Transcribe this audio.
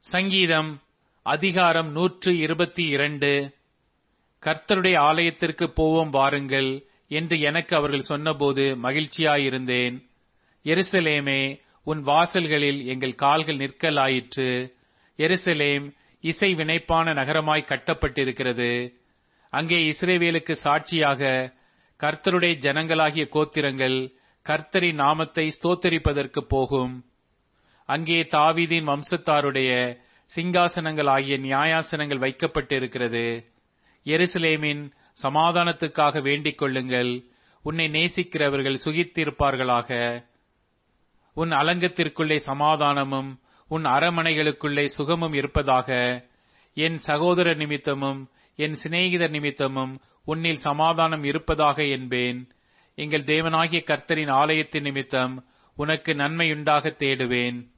சங்கீதம் அதிகாரம் நூற்று இருபத்தி இரண்டு கர்த்தருடைய ஆலயத்திற்கு போவோம் வாருங்கள் என்று எனக்கு அவர்கள் சொன்னபோது மகிழ்ச்சியாயிருந்தேன் எருசலேமே உன் வாசல்களில் எங்கள் கால்கள் நிற்கலாயிற்று எருசலேம் இசை வினைப்பான நகரமாய் கட்டப்பட்டிருக்கிறது அங்கே இஸ்ரேவேலுக்கு சாட்சியாக கர்த்தருடைய ஜனங்களாகிய கோத்திரங்கள் கர்த்தரின் நாமத்தை ஸ்தோத்தரிப்பதற்கு போகும் அங்கே தாவீதின் வம்சத்தாருடைய சிங்காசனங்கள் ஆகிய நியாயாசனங்கள் வைக்கப்பட்டிருக்கிறது எருசலேமின் சமாதானத்துக்காக வேண்டிக் கொள்ளுங்கள் உன்னை நேசிக்கிறவர்கள் சுகித்திருப்பார்களாக உன் அலங்கத்திற்குள்ளே சமாதானமும் உன் அரமனைகளுக்குள்ளே சுகமும் இருப்பதாக என் சகோதரர் நிமித்தமும் என் சிநேகிதர் நிமித்தமும் உன்னில் சமாதானம் இருப்பதாக என்பேன் எங்கள் தேவனாகிய கர்த்தரின் ஆலயத்தின் நிமித்தம் உனக்கு நன்மையுண்டாக தேடுவேன்